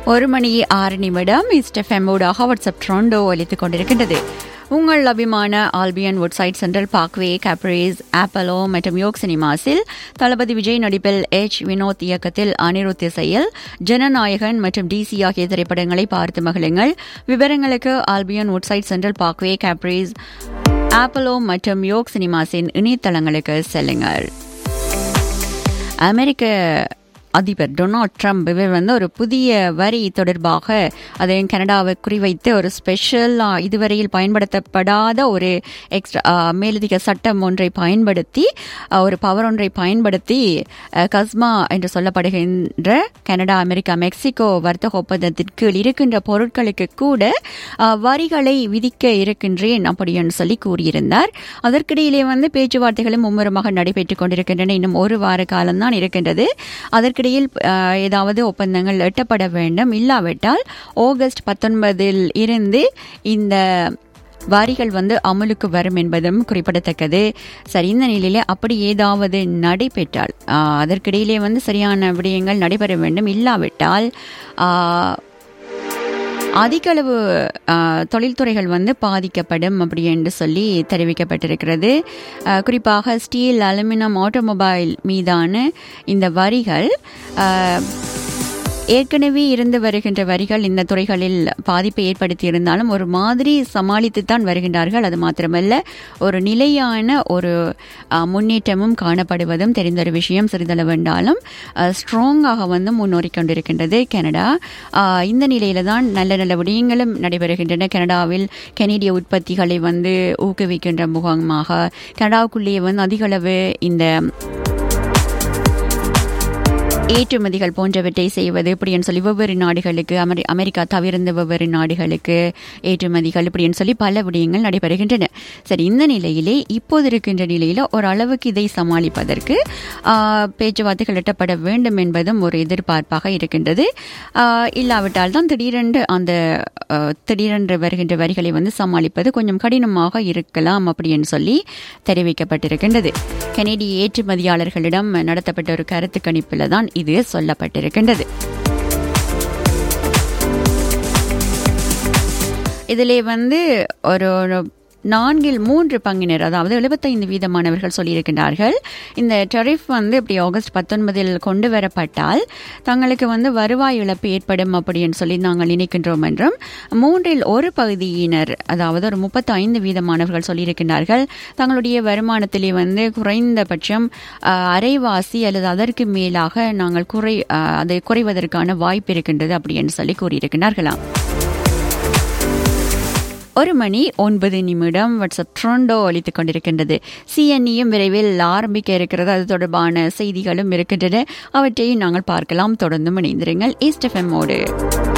ஒரு மணி ஆறு நிமிடம் இஸ்டெஃபெம்மோடாக வாட்ஸ்அப் ட்ரோண்டோ ஒலித்துக் கொண்டிருக்கின்றது உங்கள் அபிமான Albion Woodside Central Parkway Caprice Apollo மற்றும் யோக் சினிமாஸில் தளபதி விஜய் நடிப்பில் எச் வினோத் இயக்கத்தில் அனிருத் இசையில் ஜனநாயகன் மற்றும் டிசி ஆகிய திரைப்படங்களை பார்த்து மகிழுங்கள் விவரங்களுக்கு Albion Woodside Central Parkway Caprice Apollo மற்றும் யோக் சினிமாஸின் இணையதளங்களுக்கு செல்லுங்கள் அமெரிக்க அதிபர் டொனால்ட் ட்ரம்ப் இவர் வந்து ஒரு புதிய வரி தொடர்பாக அதை கனடாவை குறிவைத்து ஒரு ஸ்பெஷல் இதுவரையில் பயன்படுத்தப்படாத ஒரு எக்ஸ்ட்ரா மேலதிக சட்டம் ஒன்றை பயன்படுத்தி ஒரு பவர் ஒன்றை பயன்படுத்தி கஸ்மா என்று சொல்லப்படுகின்ற கனடா அமெரிக்கா மெக்சிகோ வர்த்தக ஒப்பந்தத்தின் கீழ் இருக்கின்ற பொருட்களுக்கு கூட வரிகளை விதிக்க இருக்கின்றேன் அப்படின்னு சொல்லி கூறியிருந்தார் அதற்கிடையிலே வந்து பேச்சுவார்த்தைகளும் மும்முரமாக நடைபெற்றுக் கொண்டிருக்கின்றன இன்னும் ஒரு வார காலம்தான் இருக்கின்றது அதற்கு இதற்கிடையில் ஏதாவது ஒப்பந்தங்கள் எட்டப்பட வேண்டும் இல்லாவிட்டால் ஆகஸ்ட் பத்தொன்பதில் இருந்து இந்த வரிகள் வந்து அமலுக்கு வரும் என்பதும் குறிப்பிடத்தக்கது சரி இந்த நிலையில அப்படி ஏதாவது நடைபெற்றால் அதற்கிடையிலே வந்து சரியான விடயங்கள் நடைபெற வேண்டும் இல்லாவிட்டால் அதிக அளவு தொழில்துறைகள் வந்து பாதிக்கப்படும் அப்படி என்று சொல்லி தெரிவிக்கப்பட்டிருக்கிறது குறிப்பாக ஸ்டீல் அலுமினியம் ஆட்டோமொபைல் மீதான இந்த வரிகள் ஏற்கனவே இருந்து வருகின்ற வரிகள் இந்த துறைகளில் பாதிப்பை ஏற்படுத்தி இருந்தாலும் ஒரு மாதிரி சமாளித்துத்தான் வருகின்றார்கள் அது மாத்திரமல்ல ஒரு நிலையான ஒரு முன்னேற்றமும் காணப்படுவதும் தெரிந்த ஒரு விஷயம் சிறிதளவு என்றாலும் ஸ்ட்ராங்காக வந்து முன்னோறி கொண்டிருக்கின்றது கனடா இந்த நிலையில தான் நல்ல நல்ல விடயங்களும் நடைபெறுகின்றன கனடாவில் கனேடிய உற்பத்திகளை வந்து ஊக்குவிக்கின்ற முகமாக கனடாவுக்குள்ளேயே வந்து அதிக அளவு இந்த ஏற்றுமதிகள் போன்றவற்றை செய்வது இப்படின்னு சொல்லி வெவ்வேறு நாடுகளுக்கு அமெரி அமெரிக்கா தவிர்ந்த வெவ்வேறு நாடுகளுக்கு ஏற்றுமதிகள் இப்படின்னு சொல்லி பல விடயங்கள் நடைபெறுகின்றன சரி இந்த நிலையிலே இப்போது இருக்கின்ற நிலையில் ஒரு அளவுக்கு இதை சமாளிப்பதற்கு பேச்சுவார்த்தைகள் எட்டப்பட வேண்டும் என்பதும் ஒரு எதிர்பார்ப்பாக இருக்கின்றது இல்லாவிட்டால் தான் திடீரென்று அந்த திடீரென்று வருகின்ற வரிகளை வந்து சமாளிப்பது கொஞ்சம் கடினமாக இருக்கலாம் அப்படின்னு சொல்லி தெரிவிக்கப்பட்டிருக்கின்றது கனேடிய ஏற்றுமதியாளர்களிடம் நடத்தப்பட்ட ஒரு கருத்து கணிப்பில் தான் இது சொல்லப்பட்டிருக்கின்றது இதிலே வந்து ஒரு நான்கில் மூன்று பங்கினர் அதாவது எழுபத்தைந்து வீதமானவர்கள் சொல்லியிருக்கின்றார்கள் இந்த டெரிஃப் வந்து இப்படி ஆகஸ்ட் பத்தொன்பதில் கொண்டு வரப்பட்டால் தங்களுக்கு வந்து வருவாய் இழப்பு ஏற்படும் அப்படின்னு சொல்லி நாங்கள் நினைக்கின்றோம் என்றும் மூன்றில் ஒரு பகுதியினர் அதாவது ஒரு முப்பத்தி ஐந்து வீதமானவர்கள் சொல்லியிருக்கின்றார்கள் தங்களுடைய வருமானத்திலே வந்து குறைந்தபட்சம் அரைவாசி அல்லது அதற்கு மேலாக நாங்கள் குறை அது குறைவதற்கான வாய்ப்பு இருக்கின்றது அப்படின்னு சொல்லி கூறியிருக்கிறார்களாம் ஒரு மணி ஒன்பது நிமிடம் வாட்ஸ்அப் ட்ரோண்டோ அளித்துக் கொண்டிருக்கின்றது சிஎன்இயும் விரைவில் ஆரம்பிக்க இருக்கிறது அது தொடர்பான செய்திகளும் இருக்கின்றன அவற்றையும் நாங்கள் பார்க்கலாம் தொடர்ந்து இணைந்திருங்கள் ஈஸ்ட் எஃப்எம்மோடு